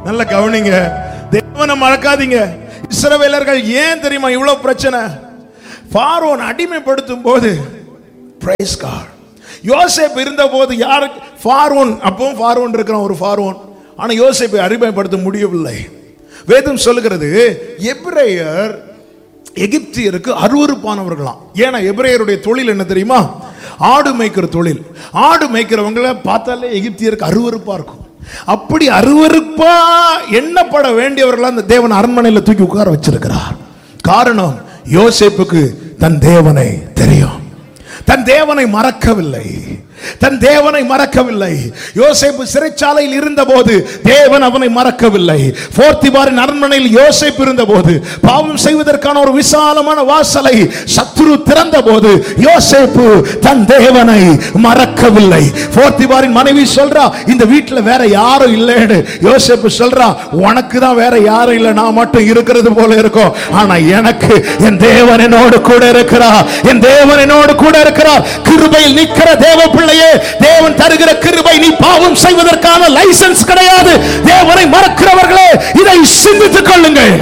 நல்ல கவனிங்க தேவனை மறக்காதீங்க இஸ்ரவேலர்கள் ஏன் தெரியுமா இவ்வளவு பிரச்சனை பார்வோன் அடிமைப்படுத்தும் போது பிரைஸ் காட் யோசேப் இருந்த போது யாருக்கு பார்வோன் அப்பவும் பார்வோன் இருக்கிறான் ஒரு பார்வோன் ஆனா யோசேப்பை அடிமைப்படுத்த முடியவில்லை வேதம் சொல்லுகிறது எபிரேயர் எகிப்தியருக்கு அருவருப்பானவர்களாம் ஏன்னா எபிரேயருடைய தொழில் என்ன தெரியுமா ஆடு மேய்க்கிற தொழில் ஆடு மேய்க்கிறவங்கள பார்த்தாலே எகிப்தியருக்கு அருவருப்பா இருக்கும் அப்படி அருவருப்பா எண்ணப்பட வேண்டியவர்களா அந்த தேவன் அரண்மனையில தூக்கி உட்கார வச்சிருக்கிறார் காரணம் யோசேப்புக்கு தன் தேவனை தெரியும் தன் தேவனை மறக்கவில்லை தன் தேவனை மறக்கவில்லை யோசேப்பு சிறைச்சாலையில் இருந்தபோது தேவன் அவனை மறக்கவில்லை போர்த்திபாரின் அரண்மனையில் யோசேப்பு இருந்தபோது பாவம் செய்வதற்கான ஒரு விசாலமான வாசலை சத்துரு திறந்த போது யோசேப்பு தன் தேவனை மறக்கவில்லை போர்த்திபாரின் மனைவி சொல்றா இந்த வீட்டுல வேற யாரும் இல்லைன்னு யோசேப்பு சொல்றா உனக்கு தான் வேற யாரும் இல்லை நான் மட்டும் இருக்கிறது போல இருக்கும் ஆனா எனக்கு என் தேவன் என்னோடு கூட இருக்கிறார் என் தேவன் என்னோடு கூட இருக்கிறார் கிருபையில் நிற்கிற தேவ பிள்ளையே தேவன் தருகிற கிருபை நீ பாவம் செய்வதற்கான லைசன்ஸ் கிடையாது தேவனை மறக்கிறவர்களே இதை சிந்தித்துக் கொள்ளுங்கள்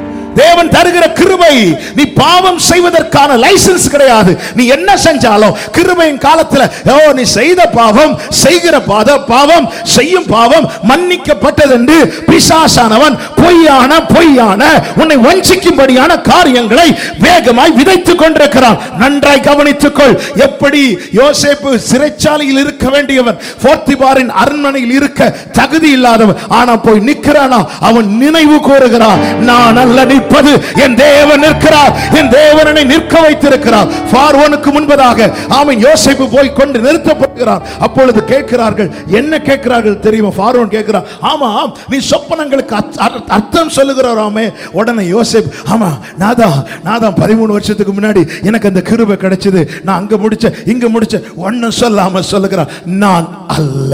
தேவன் தருகிற கிருபை நீ பாவம் செய்வதற்கான லைசன்ஸ் கிடையாது நீ என்ன செஞ்சாலும் கிருபையின் காலத்துல ஓ நீ செய்த பாவம் செய்கிற பாத பாவம் செய்யும் பாவம் மன்னிக்கப்பட்டது என்று பிசாசானவன் பொய்யான பொய்யான உன்னை வஞ்சிக்கும்படியான காரியங்களை வேகமாய் விதைத்துக் கொண்டிருக்கிறான் நன்றாய் கவனித்துக்கொள் எப்படி யோசேப்பு சிறைச்சாலையில் இருக்க வேண்டியவன் போர்த்திபாரின் அரண்மனையில் இருக்க தகுதி இல்லாதவன் ஆனா போய் நிற்கிறானா அவன் நினைவு கூறுகிறான் நான் அல்ல நிற்பது என் தேவன் நிற்கிறார் என் தேவனை நிற்க வைத்திருக்கிறார் பார்வோனுக்கு முன்பதாக அவன் யோசேப்பு போய் கொண்டு நிறுத்தப்படுகிறான் அப்பொழுது கேட்கிறார்கள் என்ன கேட்கிறார்கள் தெரியுமா பார்வோன் கேட்கிறான் ஆமா நீ சொப்பனங்களுக்கு அர்த்த- அர்த்த- அர்த்தம் சொல்லுகிறாராமே உடனே யோசேப் ஆமா நாதான் நாதான் பதிமூணு வருஷத்துக்கு முன்னாடி எனக்கு அந்த கிருபை கிடைச்சது நான் அங்க முடிச்ச இங்க முடிச்ச ஒன்னும் சொல்லாம சொல்லுகிறான் நான் அல்ல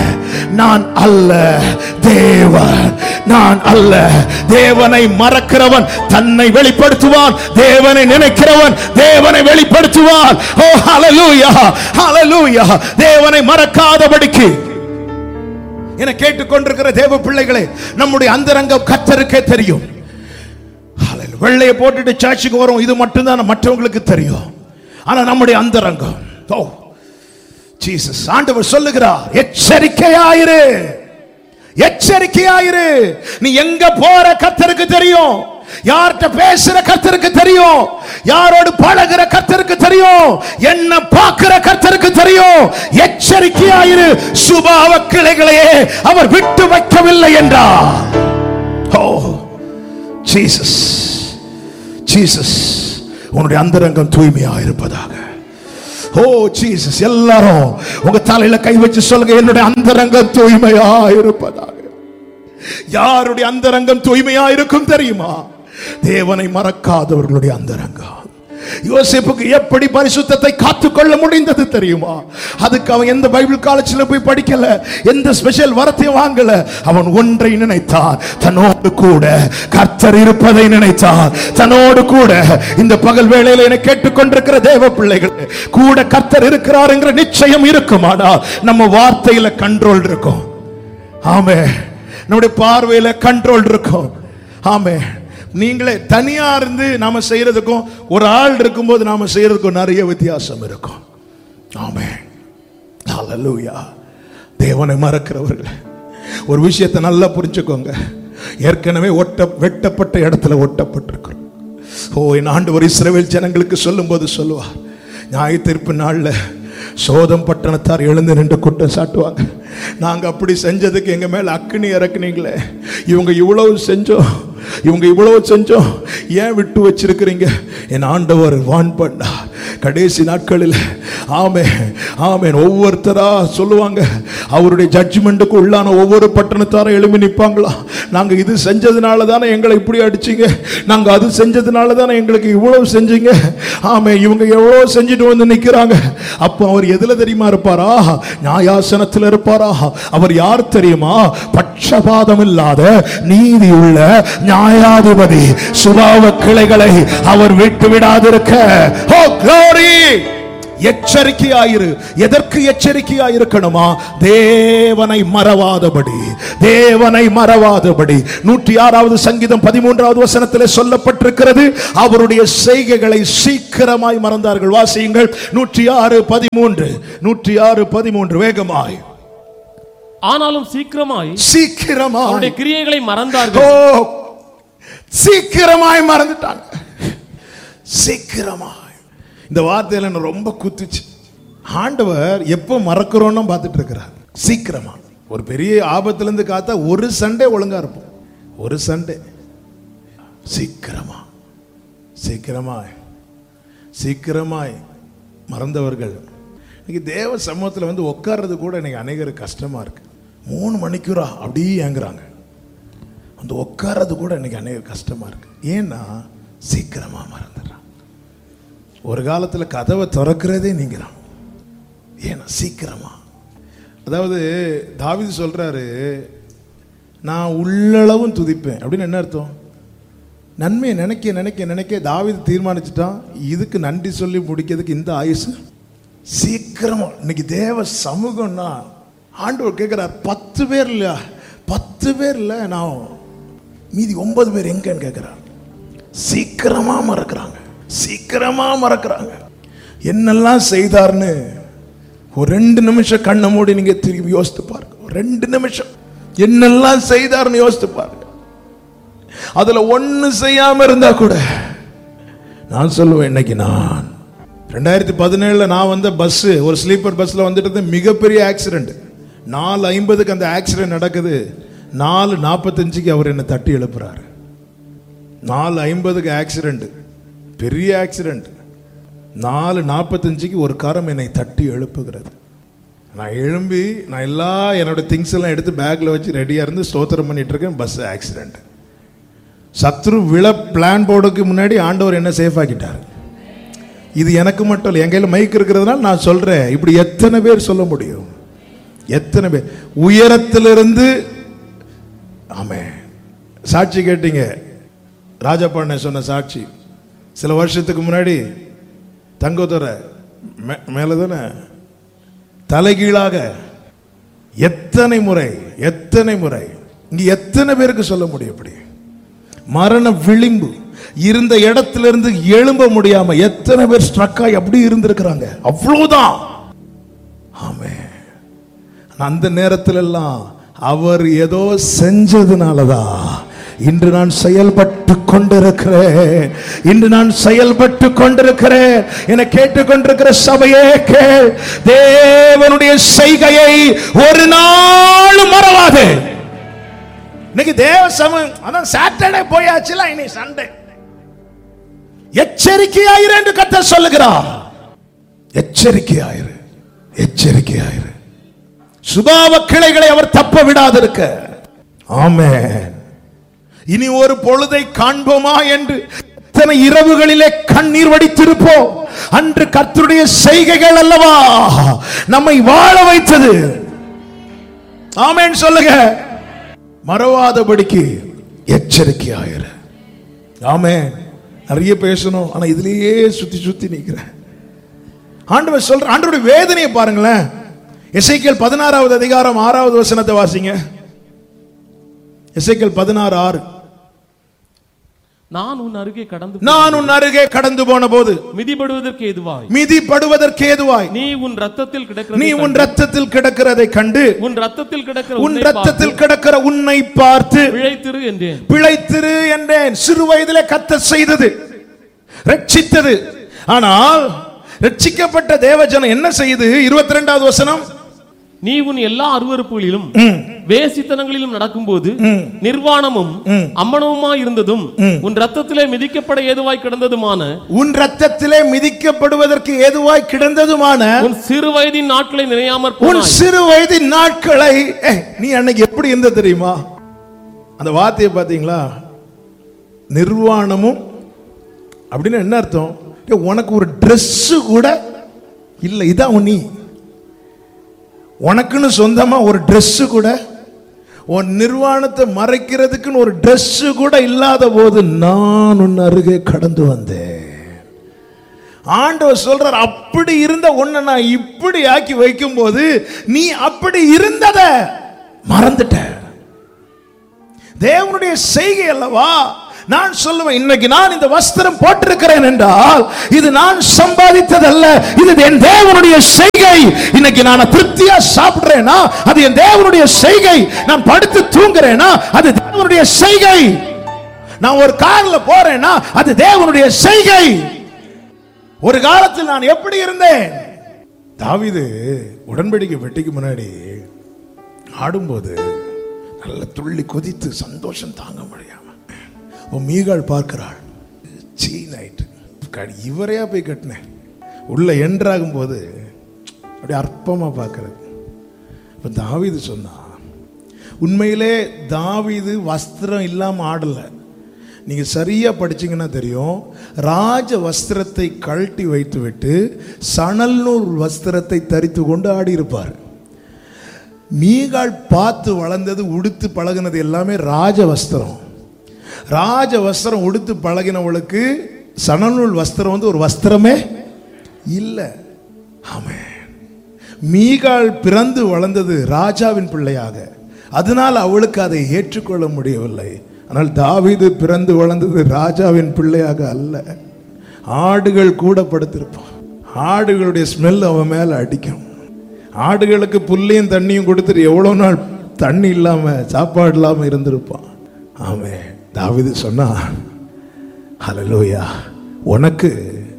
நான் அல்ல தேவன் நான் அல்ல தேவனை மறக்கிறவன் தன்னை வெளிப்படுத்துவான் தேவனை நினைக்கிறவன் தேவனை வெளிப்படுத்துவான் ஓ ஹalleluya ஹalleluya தேவனை மறக்காதபடிக்கு என கேட்டுக்கொண்டிருக்கிற தேவ பிள்ளைகளே நம்முடைய அந்தரங்கம் கத்தருக்கே தெரியும் Hallelujah. வெள்ளையை போட்டுட்டு சர்ச்சுக்கு வரும் இது மட்டும்தான் மற்றவங்களுக்கு தெரியும் ஆனா நம்முடைய அந்தரங்கம் ஓ ஜீசஸ் ஆண்டவர் சொல்லுகிறார் எச்சரிக்கையாயிரு எச்சரிக்கையாயிரு நீ எங்க போற கத்தருக்கு தெரியும் யார்கிட்ட பேசுற கத்தருக்கு தெரியும் யாரோடு பழகுற கத்தருக்கு தெரியும் என்ன பார்க்கிற கத்தருக்கு தெரியும் எச்சரிக்கையாயிரு சுபாவ கிளைகளையே அவர் விட்டு வைக்கவில்லை என்றார் ஓ ஜீசஸ் ஜீசஸ் உன்னுடைய அந்தரங்கம் தூய்மையா இருப்பதாக ஓ ஜீசஸ் எல்லாரும் உங்க தலையில கை வச்சு சொல்லுங்க என்னுடைய அந்தரங்கம் தூய்மையா இருப்பதாக யாருடைய அந்தரங்கம் தூய்மையா இருக்கும் தெரியுமா தேவனை மறக்காதவர்களுடைய அந்தரங்கம் யோசேப்புக்கு எப்படி பரிசுத்தத்தை காத்துக்கொள்ள முடிந்தது தெரியுமா அதுக்கு அவன் எந்த பைபிள் காலேஜில் போய் படிக்கல எந்த ஸ்பெஷல் வரத்தையும் வாங்கல அவன் ஒன்றை நினைத்தான் தன்னோடு கூட கர்த்தர் இருப்பதை நினைத்தான் தன்னோடு கூட இந்த பகல் வேளையில என கேட்டுக்கொண்டிருக்கிற தேவ பிள்ளைகள் கூட கர்த்தர் இருக்கிறார் என்கிற நிச்சயம் இருக்குமானால் நம்ம வார்த்தையில கண்ட்ரோல் இருக்கும் ஆமே நம்முடைய பார்வையில கண்ட்ரோல் இருக்கும் ஆமே நீங்களே தனியா இருந்து நாம செய்யறதுக்கும் ஒரு ஆள் இருக்கும்போது நாம செய்யறதுக்கும் நிறைய வித்தியாசம் இருக்கும் ஆமே ஹalleluya தேவனை மறக்கிறவர்கள் ஒரு விஷயத்தை நல்லா புரிஞ்சுக்கோங்க ஏற்கனவே ஒட்ட வெட்டப்பட்ட இடத்துல ஒட்டப்பட்டிருக்கிறோம் ஓ என் ஆண்டவர் இஸ்ரவேல் ஜனங்களுக்கு சொல்லும்போது சொல்லுவார் ஞாயிறு தீர்ப்பு நாள்ல சோதம் பட்டணத்தார் எழுந்து நின்று குற்றம் சாட்டுவாங்க நாங்க அப்படி செஞ்சதுக்கு எங்க மேல அக்கினி இறக்குனீங்களே இவங்க இவ்வளவு செஞ்சோம் இவங்க இவ்வளவு செஞ்சோம் ஏன் விட்டு வச்சிருக்கிறீங்க என் ஆண்டவர் வான் பண்ணார் கடைசி நாட்களில் ஆமே ஆமேன் ஒவ்வொருத்தரா சொல்லுவாங்க அவருடைய ஜட்ஜ்மெண்ட்டுக்கு உள்ளான ஒவ்வொரு பட்டணத்தாரும் எழுப்பி நிற்பாங்களா நாங்க இது செஞ்சதுனால தானே எங்களை இப்படி அடிச்சீங்க நாங்க அது செஞ்சதுனால தானே எங்களுக்கு இவ்வளவு செஞ்சீங்க ஆமே இவங்க எவ்வளவு செஞ்சுட்டு வந்து நிக்கிறாங்க அப்போ அவர் எதுல தெரியுமா இருப்பாரா நியாயாசனத்தில் இருப்பாரா அவர் யார் தெரியுமா பட்சபாதம் இல்லாத நீதி உள்ள நியாயாதிபதி சுபாவ கிளைகளை அவர் விட்டு விடாதிருக்க ஓ glory எச்சரிக்கையாயிரு எதற்கு எச்சரிக்கையாயிருக்கணுமா தேவனை மறவாதபடி தேவனை மறவாதபடி நூற்றி ஆறாவது சங்கீதம் பதிமூன்றாவது வசனத்தில் சொல்லப்பட்டிருக்கிறது அவருடைய செய்கைகளை சீக்கிரமாய் மறந்தார்கள் வாசியுங்கள் நூற்றி ஆறு பதிமூன்று நூற்றி ஆறு பதிமூன்று வேகமாய் ஆனாலும் சீக்கிரமாய் சீக்கிரமாய் அவருடைய கிரியைகளை ஓ மறந்தார்கள் சீக்கிரமாய் மறந்துட்டாங்க சீக்கிரமாய் இந்த வார்த்தையில என்ன ரொம்ப குத்துச்சு ஆண்டவர் எப்போ மறக்கிறோன்னு பார்த்துட்டு இருக்கிறார் சீக்கிரமா ஒரு பெரிய ஆபத்துல இருந்து காத்தா ஒரு சண்டே ஒழுங்கா இருப்போம் ஒரு சண்டே சீக்கிரமா சீக்கிரமாய் சீக்கிரமாய் மறந்தவர்கள் இன்னைக்கு தேவ சமூகத்தில் வந்து உட்கார்றது கூட இன்னைக்கு அநேகருக்கு கஷ்டமா இருக்கு மூணு மணிக்கூரா அப்படியே ஏங்குறாங்க அந்த உட்கார்றது கூட இன்னைக்கு அநேக கஷ்டமா இருக்கு ஏன்னா சீக்கிரமா மறந்துடுறான் ஒரு காலத்துல கதவை திறக்கிறதே நீங்கிறான் ஏன்னா சீக்கிரமா அதாவது தாவீது சொல்றாரு நான் உள்ளளவும் துதிப்பேன் அப்படின்னு என்ன அர்த்தம் நன்மையை நினைக்க நினைக்க நினைக்க தாவீது தீர்மானிச்சுட்டான் இதுக்கு நன்றி சொல்லி முடிக்கிறதுக்கு இந்த ஆயுசு சீக்கிரமா இன்னைக்கு தேவ சமூகம்னா ஆண்டவர் கேட்கிறார் பத்து பேர் இல்லையா பத்து பேர் இல்லை நான் மீதி ஒன்பது பேர் எங்கன்னு கேட்கிறார் சீக்கிரமா மறக்கிறாங்க சீக்கிரமா மறக்கிறாங்க என்னெல்லாம் செய்தார்னு ஒரு ரெண்டு நிமிஷம் கண்ணை மூடி நீங்க திரும்பி யோசித்து பாருங்க ஒரு ரெண்டு நிமிஷம் என்னெல்லாம் செய்தார்னு யோசித்து பாருங்க அதுல ஒண்ணு செய்யாம இருந்தா கூட நான் சொல்லுவேன் இன்னைக்கு நான் ரெண்டாயிரத்தி பதினேழுல நான் வந்த பஸ் ஒரு ஸ்லீப்பர் பஸ்ல வந்துட்டு இருந்தேன், மிகப்பெரிய ஆக்சிடென்ட் நாலு ஐம்பதுக்கு அந்த ஆக்சிடென்ட் நடக்குது நாலு நாற்பத்தஞ்சுக்கு அவர் என்னை தட்டி எழுப்புறாரு நாலு ஐம்பதுக்கு ஆக்சிடென்ட் பெரிய ஆக்சிடென்ட் நாலு நாற்பத்தஞ்சுக்கு ஒரு காரம் என்னை தட்டி எழுப்புகிறது நான் எழும்பி நான் எல்லா என்னோட திங்ஸ் எல்லாம் எடுத்து பேக்ல வச்சு ரெடியா இருந்து ஸ்தோத்திரம் பண்ணிட்டு இருக்கேன் பஸ் ஆக்சிடென்ட் சத்ரு விழ பிளான் போர்டுக்கு முன்னாடி ஆண்டவர் என்ன சேஃப் ஆக்கிட்டார் இது எனக்கு மட்டும் இல்லை என் கையில் மைக் இருக்கிறதுனால நான் சொல்றேன் இப்படி எத்தனை பேர் சொல்ல முடியும் எத்தனை பேர் உயரத்திலிருந்து ஆமே சாட்சி கேட்டீங்க ராஜபாண்ண சொன்ன சாட்சி சில வருஷத்துக்கு முன்னாடி தங்கத்துறை மே- மேல தானே தலைகீழாக எத்தனை முறை எத்தனை முறை இங்க எத்தனை பேருக்கு சொல்ல முடியும் இப்படி மரண விளிம்பு இருந்த இடத்துல இருந்து எழும்ப முடியாம எத்தனை பேர் ஸ்ட்ரக் ஆகி அப்படி இருந்திருக்கிறாங்க அவ்வளவுதான் ஆமே ஆனா அந்த நேரத்துல எல்லாம் அவர் ஏதோ செஞ்சதுனாலதான் இன்று நான் செயல்பட்டு கொண்டிருக்கிறேன் இன்று நான் செயல்பட்டு கொண்டிருக்கிறேன் என கேட்டுக்கொண்டிருக்கிற சபையே கேள் தேவனுடைய செய்கையை ஒரு நாளும் மறவாது இன்னைக்கு தேவ சமம் அதான் சாட்டர்டே போயாச்சுல இனி சண்டே எச்சரிக்கையாயிரு என்று கர்த்தர் சொல்லுகிறார் எச்சரிக்கையாயிரு எச்சரிக்கையாயிரு சுபாவ கிளைகளை அவர் தப்ப விடாதிருக்க ஆமென் இனி ஒரு பொழுதை காண்போமா என்று எத்தனை இரவுகளிலே கண்ணீர் வடித்திருப்போம் அன்று கர்த்தருடைய செய்கைகள் அல்லவா நம்மை வாழ வைத்தது ஆமென் சொல்லுங்க மறவாதபடிக்கு எச்சரிக்கையாயிரு ஆமென் நிறைய பேசணும் ஆனா இதுலயே சுத்தி சுத்தி நிக்கிறேன் ஆண்டவர் சொல்ற ஆண்டவருடைய வேதனையை பாருங்களேன் எசைக்கேல் பதினாறாவது அதிகாரம் ஆறாவது வசனத்தை வாசிங்க எசைக்கேல் பதினாறு ஆறு நான் உன் அருகே கடந்து நான் உன் அருகே கடந்து போன போது மிதிபடுவதற்கு ஏதுவாய் மிதிப்படுவதற்கு ஏதுவாய் நீ உன் ரத்தத்தில் கிடக்கிற நீ உன் ரத்தத்தில் கிடக்கிறதை கண்டு உன் ரத்தத்தில் கிடக்கிற உன் உன்னை ரத்தத்தில் கிடக்கிற உன்னை பார்த்து பார்த்து பிழைத்திரு என்றேன் பிழைத்திரு என்றேன் சிறு வயதிலே கத்த செய்தது ரட்சித்தது ஆனால் ரட்சிக்கப்பட்ட தேவஜனம் என்ன செய்யுது இருபத்தி ரெண்டாவது வசனம் நீ உன் எல்லா அருவருப்புகளிலும் வேசித்தனங்களிலும் நடக்கும்போது நிர்வாணமும் அம்மனவுமா இருந்ததும் உன் ரத்தத்திலே மிதிக்கப்பட ஏதுவாய் கிடந்ததுமான உன் ரத்தத்திலே மிதிக்கப்படுவதற்கு ஏதுவாய் கிடந்ததுமான உன் சிறு வயதின் நாட்களை நினையாமற் உன் போனாய் சிறு வயதின் நாட்களை ஏய், நீ அன்னைக்கு எப்படி இருந்த தெரியுமா அந்த வார்த்தையை பாத்தீங்களா நிர்வாணமும் அப்படின்னு என்ன அர்த்தம் ஏய், உனக்கு ஒரு Dress கூட இல்லை இதான் உன் நீ உனக்குன்னு சொந்தமா ஒரு Dress கூட உன் நிர்வாணத்தை மறைக்கிறதுக்குன்னு ஒரு Dress கூட இல்லாத போது நான் உன் அருகே கடந்து வந்தேன் ஆண்டவர் சொல்றார் அப்படி இருந்த ஒன்ன நான் இப்படி ஆக்கி வைக்கும்போது நீ அப்படி இருந்தத மறந்துட்ட தேவனுடைய செய்கை அல்லவா நான் சொல்லுவேன் இன்னைக்கு நான் இந்த வஸ்திரம் போட்டிருக்கிறேன் என்றால் இது நான் சம்பாதித்ததல்ல இது என் தேவனுடைய செய்கை இன்னைக்கு நான் திருப்தியா சாப்பிடுறேனா அது என் தேவனுடைய செய்கை நான் படுத்து தூங்குறேனா அது தேவனுடைய செய்கை நான் ஒரு கார்ல போறேனா அது தேவனுடைய செய்கை ஒரு காலத்தில் நான் எப்படி இருந்தேன் தாவீது உடன்படிக்கை பெட்டிக்கு முன்னாடி ஆடும்போது நல்ல துள்ளி கொதித்து சந்தோஷம் தாங்க முடியாம உன் மீகாள் பார்க்கிறாள் சீ நைட்டு இவரையா போய் கட்டினேன் உள்ள என்ட்ராகும் போது அப்படியே அற்பமா பார்க்கறது இப்ப தாவீது சொன்னா உண்மையிலே தாவீது வஸ்திரம் இல்லாம ஆடல நீங்க சரியா படிச்சீங்கன்னா தெரியும் ராஜ வஸ்திரத்தை கழட்டி வைத்துவிட்டு சணல் நூல் வஸ்திரத்தை தரித்து கொண்டு ஆடி இருப்பார் மீகாள் பார்த்து வளர்ந்தது உடுத்து பழகுனது எல்லாமே ராஜ வஸ்திரம் ராஜ வஸ்திரம் உடுத்து பழகினவளுக்கு சணநூல் வஸ்திரம் வந்து ஒரு வஸ்திரமே இல்லை ஆமென் மீகாள் பிறந்து வளர்ந்தது ராஜாவின் பிள்ளையாக அதனால் அவளுக்கு அதை ஏற்றுக்கொள்ள முடியவில்லை ஆனால் தாவீது பிறந்து வளர்ந்தது ராஜாவின் பிள்ளையாக அல்ல ஆடுகள் கூட படுத்திருப்பான் ஆடுகளுடைய ஸ்மெல் அவன் மேல அடிக்கும் ஆடுகளுக்கு புல்லையும் தண்ணியும் கொடுத்துட்டு எவ்வளோ நாள் தண்ணி இல்லாம சாப்பாடு இல்லாம இருந்திருப்பான் ஆமே தாவீது சொன்னா ஹalleluya உனக்கு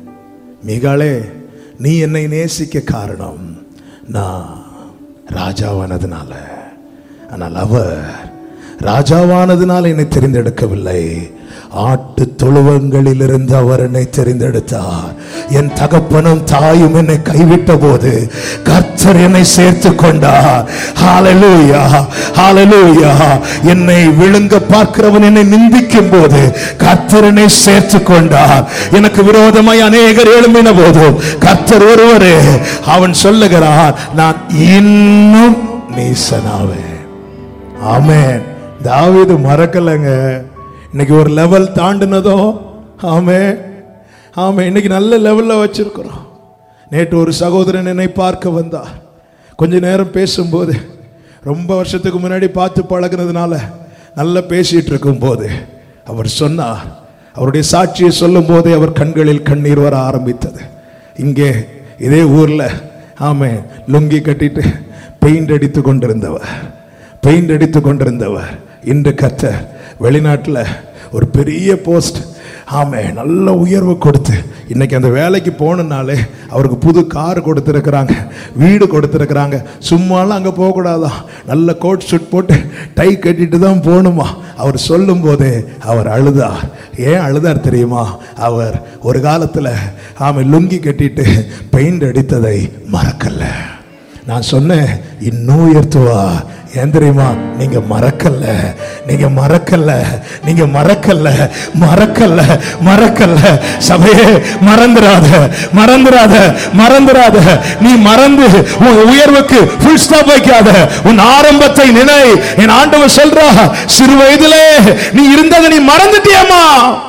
மிகாளே நீ என்னை நேசிக்க காரணம் நான் ராஜாவானதுனால ஆனால் அவர் ராஜாவானதுனால என்னை தெரிந்தெடுக்கவில்லை ஆட்டு தொழுவங்களில் இருந்து அவர் என்னை தெரிந்தெடுத்தார் என் தகப்பனும் தாயும் என்னை கைவிட்ட போது கர்த்தர் என்னை சேர்த்து கொண்டார் ஹalleluya ஹalleluya என்னை விழுங்க பார்க்கிறவன் என்னை நிந்திக்கும் போது கர்த்தர் என்னை சேர்த்து கொண்டார் எனக்கு விரோதமாய் அநேகர் எழும்பின போதும் கர்த்தர் ஒருவரே அவன் சொல்லுகிறான் நான் இன்னும் நீசனாவேன் ஆமென் தாவீது மறக்கலைங்க இன்னைக்கு ஒரு லெவல் தாண்டினதும் ஆமே ஆமே இன்னைக்கு நல்ல லெவல்ல வச்சிருக்கிறோம் நேற்று ஒரு சகோதரன் என்னை பார்க்க வந்தார் கொஞ்ச நேரம் பேசும்போது ரொம்ப வருஷத்துக்கு முன்னாடி பார்த்து பழகுனதுனால நல்லா பேசிட்டு இருக்கும்போது அவர் சொன்னார் அவருடைய சாட்சியை சொல்லும் போதே அவர் கண்களில் கண்ணீர் வர ஆரம்பித்தது இங்கே இதே ஊர்ல ஆமே லுங்கி கட்டிட்டு பெயிண்ட் அடித்து கொண்டிருந்தவர் பெயிண்ட் அடித்து கொண்டிருந்தவர் இன்று கத்தர் வெளிநாட்டில் ஒரு பெரிய போஸ்ட் ஆமே நல்ல உயர்வு கொடுத்து இன்னைக்கு அந்த வேலைக்கு போனனாலே அவருக்கு புது கார் கொடுத்துருக்குறாங்க வீடு கொடுத்துருக்குறாங்க சும்மாலாம் அங்கே போகக்கூடாதான் நல்ல கோட் ஷூட் போட்டு டை கட்டிட்டு தான் போகணுமா அவர் சொல்லும் போதே அவர் அழுதார் ஏன் அழுதார் தெரியுமா அவர் ஒரு காலத்தில் ஆமை லுங்கி கட்டிட்டு பெயிண்ட் அடித்ததை மறக்கல நான் சொன்னேன் இன்னும் உயர்த்துவா ஏன் தெரியுமா நீங்க மறக்கல நீங்க மறக்கல நீங்க மறக்கல மறக்கல மறக்கல சபையே மறந்துராத மறந்துராத மறந்துராத நீ மறந்து உன் உயர்வுக்கு ஃபுல் ஸ்டாப் வைக்காத உன் ஆரம்பத்தை நினை என் ஆண்டவர் சொல்றா சிறு வயதிலே நீ இருந்ததை நீ மறந்துட்டியம்மா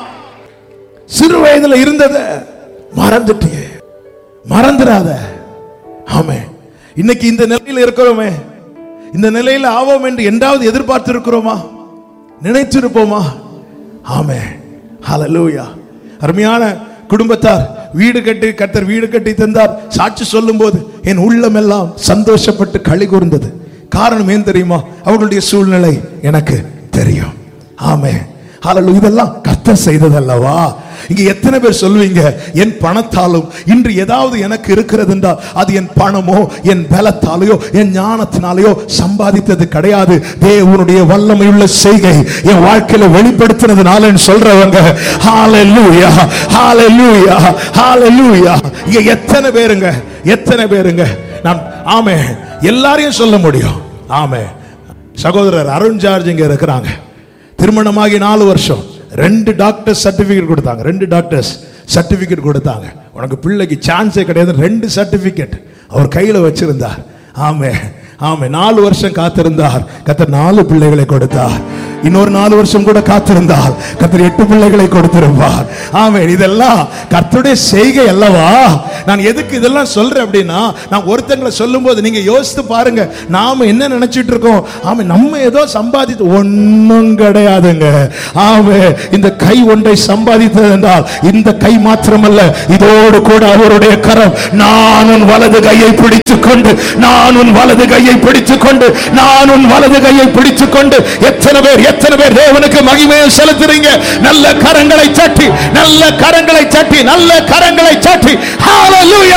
சிறு வயதுல இருந்ததை மறந்துட்டியே மறந்துடாத ஆமே இன்னைக்கு இந்த நிலையில் இருக்கிறோமே இந்த நிலையில் ஆவோம் என்று என்றாவது எதிர்பார்த்து இருக்கிறோமா நினைச்சிருப்போமா ஆமே ஹalleluya அருமையான குடும்பத்தார் வீடு கட்டி கர்த்தர் வீடு கட்டி தந்தார் சாட்சி சொல்லும்போது என் உள்ளம் எல்லாம் சந்தோஷப்பட்டு களி கூர்ந்தது காரணம் ஏன் தெரியுமா அவர்களுடைய சூழ்நிலை எனக்கு தெரியும் ஆமே ஹalleluya இதெல்லாம் கர்த்தர் செய்ததல்லவா இங்க எத்தனை பேர் சொல்லுவீங்க என் பணத்தாலும் இன்று ஏதாவது எனக்கு இருக்கிறது என்றால் அது என் பணமோ என் பலத்தாலேயோ என் ஞானத்தினாலேயோ சம்பாதித்தது கிடையாது தேவனுடைய வல்லமையுள்ள செய்கை என் வாழ்க்கையில வெளிப்படுத்தினதுனால சொல்றவங்க ஹalleluya ஹalleluya ஹalleluya இங்க எத்தனை பேருங்க எத்தனை பேருங்க நான் ஆமே எல்லாரையும் சொல்ல முடியும் ஆமே சகோதரர் அருண் ஜார்ஜ் இங்க இருக்கிறாங்க திருமணமாகி நாலு வருஷம் ரெண்டு டாக்டர் சர்டிபிகேட் கொடுத்தாங்க ரெண்டு டாக்டர்ஸ் சர்டிபிகேட் கொடுத்தாங்க உனக்கு பிள்ளைக்கு சான்ஸே கிடையாது ரெண்டு சர்டிபிகேட் அவர் கையில வச்சிருந்தார் ஆமே ஆமே நாலு வருஷம் காத்திருந்தார் கத்த நாலு பிள்ளைகளை கொடுத்தார் இன்னொரு நாலு வருஷம் கூட காத்திருந்தால் கர்த்தர் எட்டு பிள்ளைகளை கொடுத்திருப்பார் ஆமென் இதெல்லாம் கர்த்தருடைய செய்கை அல்லவா நான் எதுக்கு இதெல்லாம் சொல்றேன் அப்படின்னா நான் ஒருத்தங்களை சொல்லும்போது நீங்க யோசித்து பாருங்க நாம என்ன நினைச்சிட்டு இருக்கோம் ஆமா நம்ம ஏதோ சம்பாதித்து ஒண்ணும் கிடையாதுங்க ஆமே இந்த கை ஒன்றை சம்பாதித்தது என்றால் இந்த கை மாத்திரமல்ல இதோடு கூட அவருடைய கரம் நான் உன் வலது கையை பிடித்துக் கொண்டு நான் உன் வலது கையை பிடித்துக் கொண்டு நான் உன் வலது கையை பிடித்துக் கொண்டு எத்தனை பேர் எத்தனை பேர் தேவனுக்கு மகிமையை செலுத்துறீங்க நல்ல கரங்களை தட்டி நல்ல கரங்களை தட்டி நல்ல கரங்களை தட்டி ஹalleluya